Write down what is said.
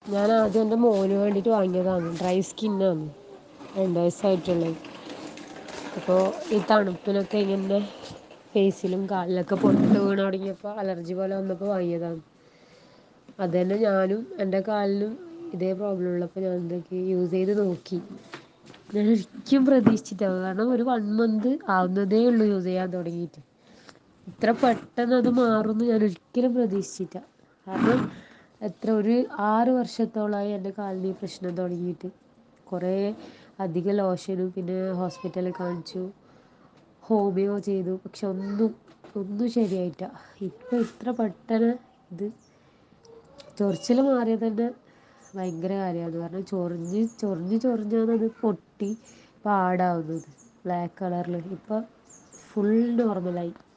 ഞാൻ ആദ്യം എൻ്റെ മോന് വേണ്ടിയിട്ട് വാങ്ങിയതാണ് ഡ്രൈ സ്കിന്നാണ് രണ്ട് വയസ്സായിട്ടുള്ളൂ അപ്പോൾ ഈ തണുപ്പിനൊക്കെ ഇങ്ങനെ ഫേസിലും കാലിലൊക്കെ പൊട്ട് വീണ് തുടങ്ങിയപ്പോൾ അലർജി പോലെ വന്നപ്പോൾ വാങ്ങിയതാണ് അത് തന്നെ ഞാനും എൻ്റെ കാലിലും ഇതേ പ്രോബ്ലം ഉള്ളപ്പോൾ ഞാൻ എന്തൊക്കെ യൂസ് ചെയ്ത് നോക്കി ഞാൻ ഒരിക്കലും പ്രതീക്ഷിച്ചില്ല കാരണം ഒരു വൺ മന്ത് ആവുന്നതേ ഉള്ളൂ യൂസ് ചെയ്യാൻ തുടങ്ങിയിട്ട് ഇത്ര പെട്ടെന്ന് അത് മാറുമെന്ന് ഞാൻ ഒരിക്കലും പ്രതീക്ഷിച്ചില്ല കാരണം എത്ര ഒരു ആറ് വർഷത്തോളമായി എൻ്റെ കാലിന് ഈ പ്രശ്നം തുടങ്ങിയിട്ട് കുറേ അധികം ലോഷനും പിന്നെ ഹോസ്പിറ്റലിൽ കാണിച്ചു ഹോമിയോ ചെയ്തു പക്ഷെ ഒന്നും ഒന്നും ശരിയായിട്ടില്ല ഇപ്പം ഇത്ര പെട്ടെന്ന് ഇത് ചൊറിച്ചിൽ മാറിയത് തന്നെ ഭയങ്കര കാര്യമാണ് കാരണം ചൊറിഞ്ഞ് ചൊറിഞ്ഞ് ചൊറിഞ്ഞാണ് അത് പൊട്ടി പാടാവുന്നത് ബ്ലാക്ക് കളറിൽ ഇപ്പം ഫുൾ നോർമലായി